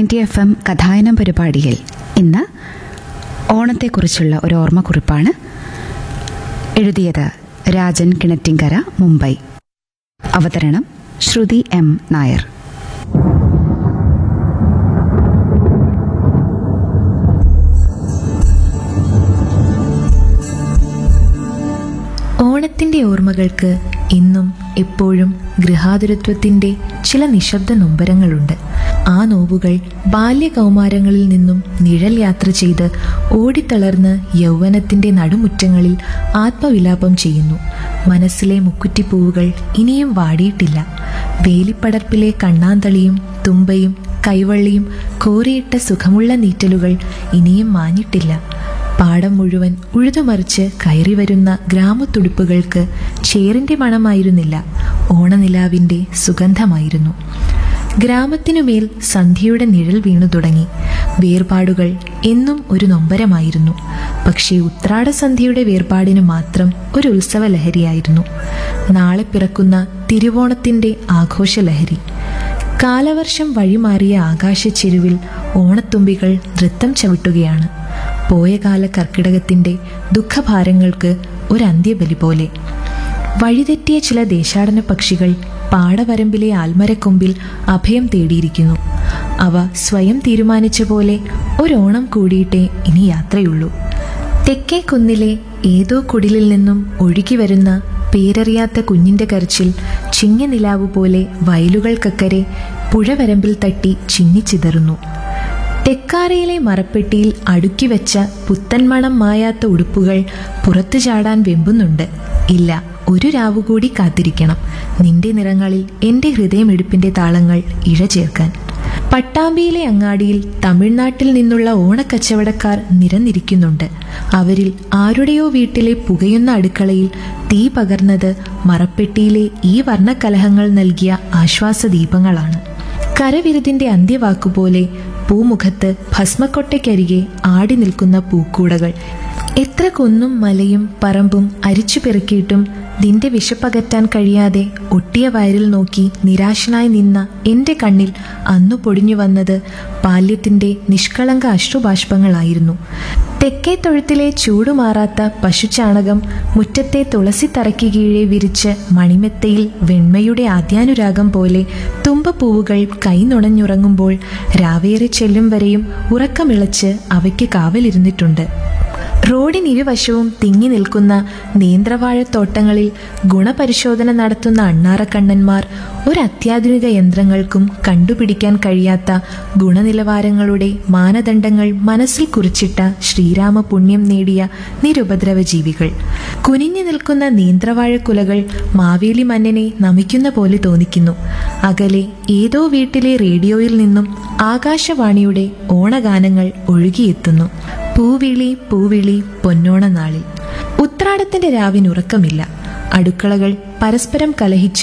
ninety F M കഥായനം പരിപാടിയിൽ ഇന്ന് ഓണത്തെക്കുറിച്ചുള്ള ഒരു ഓർമ്മക്കുറിപ്പാണ് എഴുതിയത് രാജൻ കിണറ്റിങ്കര മുംബൈ അവതരണം ശ്രുതി എം നായർ ഓണത്തിന്റെ ഓർമ്മകൾക്ക് ഇന്നും എപ്പോഴും ഗൃഹാതുരത്വത്തിന്റെ ചില നിശബ്ദ നൊമ്പരങ്ങളുണ്ട് ആ നോവുകൾ ബാല്യകൗമാരങ്ങളിൽ നിന്നും നിഴൽ യാത്ര ചെയ്ത് ഓടിത്തളർന്ന് യൗവനത്തിന്റെ നടുമുറ്റങ്ങളിൽ ആത്മവിലാപം ചെയ്യുന്നു മനസ്സിലെ മുക്കുറ്റിപ്പൂവുകൾ ഇനിയും വാടിയിട്ടില്ല വേലിപ്പടർപ്പിലെ കണ്ണാന്തളിയും തുമ്പയും കൈവള്ളിയും കോറിയിട്ട സുഖമുള്ള നീറ്റലുകൾ ഇനിയും മാഞ്ഞിട്ടില്ല പാടം മുഴുവൻ ഉഴുതുമറിച്ച് കയറി വരുന്ന ഗ്രാമത്തുടുപ്പുകൾക്ക് ചേറിന്റെ മണമായിരുന്നില്ല ഓണനിലാവിന്റെ സുഗന്ധമായിരുന്നു ഗ്രാമത്തിനുമേൽ സന്ധ്യയുടെ നിഴൽ വീണു തുടങ്ങി വേർപാടുകൾ എന്നും ഒരു നൊമ്പരമായിരുന്നു പക്ഷേ ഉത്രാട സന്ധ്യയുടെ വേർപാടിന് മാത്രം ഒരു ഉത്സവ ലഹരിയായിരുന്നു നാളെ പിറക്കുന്ന തിരുവോണത്തിന്റെ ആഘോഷലഹരി കാലവർഷം വഴിമാറിയ ആകാശച്ചെരുവിൽ ഓണത്തുമ്പികൾ നൃത്തം ചവിട്ടുകയാണ് പോയകാല കർക്കിടകത്തിന്റെ ദുഃഖഭാരങ്ങൾക്ക് ഒരു അന്ത്യബലി പോലെ വഴിതെറ്റിയ ചില ദേശാടന പക്ഷികൾ പാടവരമ്പിലെ ആൽമരക്കൊമ്പിൽ അഭയം തേടിയിരിക്കുന്നു അവ സ്വയം തീരുമാനിച്ച പോലെ ഒരോണം കൂടിയിട്ടേ ഇനി യാത്രയുള്ളൂ തെക്കേ കുന്നിലെ ഏതോ കുടിലിൽ നിന്നും ഒഴുകി വരുന്ന പേരറിയാത്ത കുഞ്ഞിന്റെ കരച്ചിൽ ചിങ്ങ നിലാവ് പോലെ വയലുകൾക്കക്കരെ പുഴവരമ്പിൽ തട്ടി ചിന്നിച്ചിതറുന്നു തെക്കാരയിലെ മറപ്പെട്ടിയിൽ അടുക്കി വെച്ച പുത്തൻമണം മായാത്ത ഉടുപ്പുകൾ പുറത്തു ചാടാൻ വെമ്പുന്നുണ്ട് ഇല്ല ഒരു രാവുകൂടി കാത്തിരിക്കണം നിന്റെ നിറങ്ങളിൽ എന്റെ ഹൃദയമെടുപ്പിന്റെ താളങ്ങൾ ഇഴചേർക്കാൻ പട്ടാമ്പിയിലെ അങ്ങാടിയിൽ തമിഴ്നാട്ടിൽ നിന്നുള്ള ഓണക്കച്ചവടക്കാർ നിരന്നിരിക്കുന്നുണ്ട് അവരിൽ ആരുടെയോ വീട്ടിലെ പുകയുന്ന അടുക്കളയിൽ തീ പകർന്നത് മറപ്പെട്ടിയിലെ ഈ വർണ്ണക്കലഹങ്ങൾ നൽകിയ ആശ്വാസദീപങ്ങളാണ് കരവിരുതിന്റെ അന്ത്യവാക്കുപോലെ പൂമുഖത്ത് ഭസ്മക്കൊട്ടയ്ക്കരികെ ആടി നിൽക്കുന്ന പൂക്കൂടകൾ എത്ര കുന്നും മലയും പറമ്പും അരിച്ചു പെറുക്കിയിട്ടും നിന്റെ വിശപ്പകറ്റാൻ കഴിയാതെ ഒട്ടിയ വയറിൽ നോക്കി നിരാശനായി നിന്ന എന്റെ കണ്ണിൽ അന്നു പൊടിഞ്ഞു വന്നത് ബാല്യത്തിന്റെ നിഷ്കളങ്ക അശ്രുബാഷ്പങ്ങളായിരുന്നു തെക്കേ തൊഴുത്തിലെ ചൂടുമാറാത്ത പശുചാണകം മുറ്റത്തെ തുളസി തറയ്ക്ക് കീഴെ വിരിച്ച് മണിമെത്തയിൽ വെണ്മയുടെ ആദ്യാനുരാഗം പോലെ തുമ്പപ്പൂവുകൾ കൈനുണഞ്ഞുറങ്ങുമ്പോൾ രാവേറെ ചെല്ലും വരെയും ഉറക്കമിളച്ച് അവയ്ക്ക് കാവലിരുന്നിട്ടുണ്ട് റോഡിനിരുവശവും തിങ്ങി നിൽക്കുന്ന നേന്ത്രവാഴത്തോട്ടങ്ങളിൽ ഗുണപരിശോധന നടത്തുന്ന അണ്ണാറക്കണ്ണന്മാർ ഒരു അത്യാധുനിക യന്ത്രങ്ങൾക്കും കണ്ടുപിടിക്കാൻ കഴിയാത്ത ഗുണനിലവാരങ്ങളുടെ മാനദണ്ഡങ്ങൾ മനസ്സിൽ കുറിച്ചിട്ട ശ്രീരാമ പുണ്യം നേടിയ നിരുപദ്രവ ജീവികൾ കുനിഞ്ഞു നിൽക്കുന്ന നേന്ത്രവാഴക്കുലകൾ മാവേലി മന്നനെ നമിക്കുന്ന പോലെ തോന്നിക്കുന്നു അകലെ ഏതോ വീട്ടിലെ റേഡിയോയിൽ നിന്നും ആകാശവാണിയുടെ ഓണഗാനങ്ങൾ ഒഴുകിയെത്തുന്നു പൂവിളി പൂവിളി പൊന്നോണ നാളിൽ ഉത്രാടത്തിന്റെ രാവിനുറക്കമില്ല അടുക്കളകൾ പരസ്പരം കലഹിച്ച്